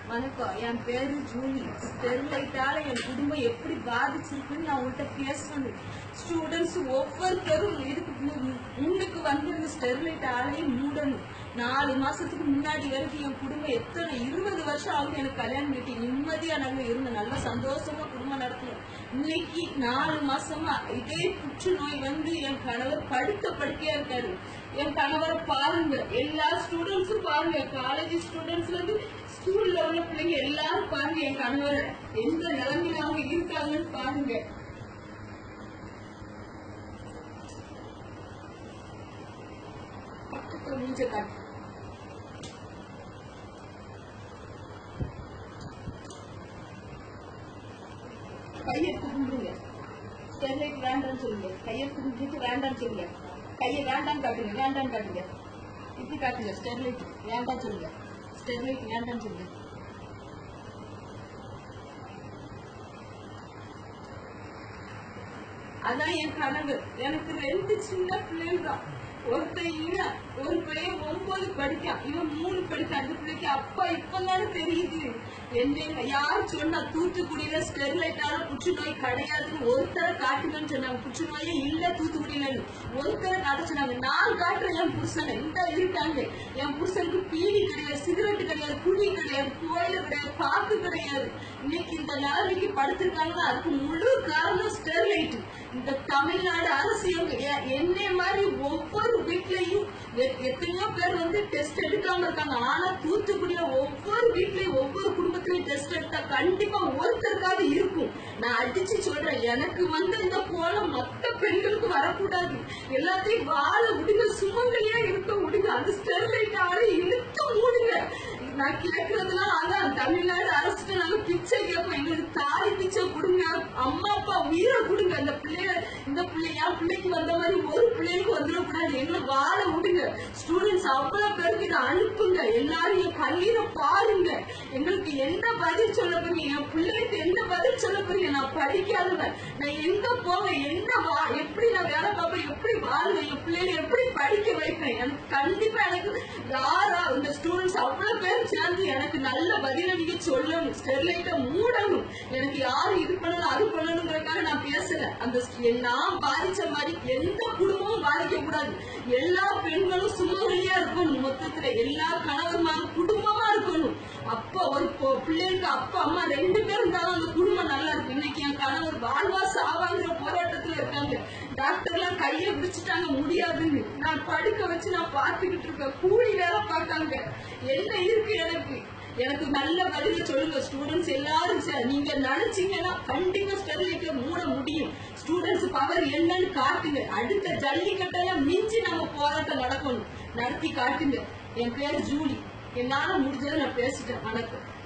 வணக்கம் என் பேரு ஜூலி ஸ்டெர்லைட்டால என் குடும்பம் எப்படி பாதிச்சிருக்குன்னு நான் உங்கள்கிட்ட பேசணும் ஸ்டூடெண்ட்ஸ் ஒவ்வொருத்தரும் இதுக்கு மு- முன்னுக்கு வந்து இந்த ஸ்டெர்லைட் ஆலையை மூடணும் நாலு மாசத்துக்கு முன்னாடி வரைக்கும் என் குடும்பம் எத்தனை இருபது வருஷம் ஆகும் எனக்கு கல்யாணம் கட்டி நிம்மதியா நாங்க இருந்தோம் நல்ல சந்தோஷமா குடும்பம் நடத்தணும் இன்னைக்கு நாலு மாசமா இதே புற்றுநோய் வந்து என் கணவர் படுத்த படுக்கையா இருக்காரு என் கணவரை பாருங்க எல்லா ஸ்டூடெண்ட்ஸும் பாருங்க காலேஜ் ஸ்டூடெண்ட்ஸ்ல இருந்து ஸ்கூல்ல உள்ள பிள்ளைங்க எல்லாரும் பாருங்க என் கணவரை எந்த நிலைமையில அவங்க இருக்காங்கன்னு பாருங்க பக்கத்துல மூஞ்ச காட்டு கையெடுத்து கும்பிடுங்க ஸ்டெர்லைட் வேண்டாம்னு சொல்லுங்க கையெடுத்து கும்பிட்டு வேண்டாம்னு சொல்லுங்க கையை வேண்டாம் காட்டுங்க வேண்டாம் காட்டுங்க இப்படி காட்டுங்க ஸ்டெர்லைட் வேண்டாம் சொல்லுங்க ஸ்டெர்லைட் வேண்டாம் சொல்லுங்க அதான் என் கனவு எனக்கு ரெண்டு சின்ன பிள்ளைங்க தான் ஒருத்தன் இவன் ஒரு பையன் ஒன்பது படிக்கான் இவன் மூணு படிக்கான் அந்த பிள்ளைக்கு அப்பா இப்பதானே தெரியுது என்ன யார் சொன்னா தூத்துக்குடியில ஸ்டெர்லைட்டால புற்றுநோய் கிடையாதுன்னு ஒருத்தரை காட்டுங்கன்னு சொன்னாங்க புற்றுநோயே இல்ல தூத்துக்குடியில ஒருத்தரை காட்ட சொன்னாங்க நான் காட்டுறேன் என் புருஷனை இந்த இருக்காங்க என் புருஷனுக்கு பீடி கிடையாது சிகரெட் கிடையாது குடி கிடையாது கோயில கிடையாது பாக்கு கிடையாது இன்னைக்கு இந்த நிலைமைக்கு படுத்திருக்காங்கன்னா அதுக்கு முழு காரணம் ஸ்டெர்லைட் இந்த தமிழ்நாடு அரசு எங்க- எ- என்னை மாதிரி ஒவ்வொரு வீட்லயும் எ- எத்தனையோ பேர் வந்து டெஸ்ட் எடுக்காம இருக்காங்க ஆனா தூத்துக்குடியில ஒவ்வொரு வீட்லயும் ஒவ்வொரு குடும்பத்திலயும் டெஸ்ட் எடுத்தா கண்டிப்பா ஒருத்தருக்காவது இருக்கும் நான் அடிச்சு சொல்றேன் எனக்கு வந்து இந்த கோலம் மத்த பெண்களுக்கு வரக்கூடாது எல்லாத்தையும் வாழ விடுங்க சுமங்கலியா இருக்க விடுங்க அந்த ஸ்டெர்லைட் ஆளை இழுத்து மூடுங்க நான் கேட்கறதுலாம் அதான் தமிழ்நாடு அரசு நாங்க பிச்சை கேட்போம் எங்களுக்கு தாலி பிச்சை கொடுங்க அம்மா அப்பா உயிரை கொடுங்க அந்த பிள்ளைய இந்த பிள்ளை என் பிள்ளைக்கு வந்த மாதிரி ஒரு பிள்ளைக்கு வந்துடக்கூடாது எங்களை வாழ விடுங்க ஸ்டூடெண்ட்ஸ் அவ்வளவு பேருக்கு இதை அனுப்புங்க எல்லாரும் என் கண்ணீரை பாருங்க எங்களுக்கு என்ன பதில் சொல்ல போறீங்க என் பிள்ளைக்கு என்ன பதில் சொல்ல போறீங்க நான் படிக்காதவன் நான் எங்க போவேன் என்ன வா எப்படி நான் வேலை பார்ப்பேன் எப்படி வாழ்வேன் என் பிள்ளைகளை எப்படி படிக்க வைப்பேன் எனக்கு கண்டிப்பா எனக்கு யாரா இந்த ஸ்டூடெண்ட்ஸ் அவ்வளவு பேர் சேர்ந்து எனக்கு நல்ல பதில நீங்க சொல்லணும் ஸ்டெர்லைட்டை மூடணும் எனக்கு யாரு இது பண்ணணும் அது பண்ணணுங்கிறதுக்காக நான் பேசல அந்த ஸ்- நான் பாதிச்ச மாதிரி எந்த குடும்பமும் பாதிக்க கூடாது எல்லா பெண்களும் சுமங்கலியா இருக்கணும் மொத்தத்துல எல்லா கணவர்மாரும் குடும்பமா இருக்கணும் அப்பா ஒரு பொ- பிள்ளைங்க அப்பா அம்மா ரெண்டு பேரும் இருந்தாலும் அந்த குடும்பம் நல்லா இருக்கு இன்னைக்கு என் கணவர் வாழ்வா சாவாங்கிற போராட்டத்துல இருக்காங்க டாக்டர் எல்லாம் கையை பிடிச்சிட்டாங்க முடியாதுன்னு நான் படுக்க வச்சு நான் பார்த்துக்கிட்டு இருக்கேன் கூலி வேலை பார்க்காங்க என்ன இருக்கு எனக்கு எனக்கு நல்ல பதில சொல்லுங்க ஸ்டூடெண்ட்ஸ் எல்லாரும் சே- நீங்க நினைச்சீங்கன்னா கண்டிப்பா ஸ்டெர்லைட்டை மூட முடியும் ஸ்டூடெண்ட்ஸ் பவர் என்னன்னு காட்டுங்க அடுத்த ஜல்லிக்கட்டெல்லாம் மிஞ்சி நம்ம போராட்டம் நடக்கணும் நடத்தி காட்டுங்க என் பேர் ஜூலி என்னால முடிஞ்சதை நான் பேசிட்டேன் வணக்கம்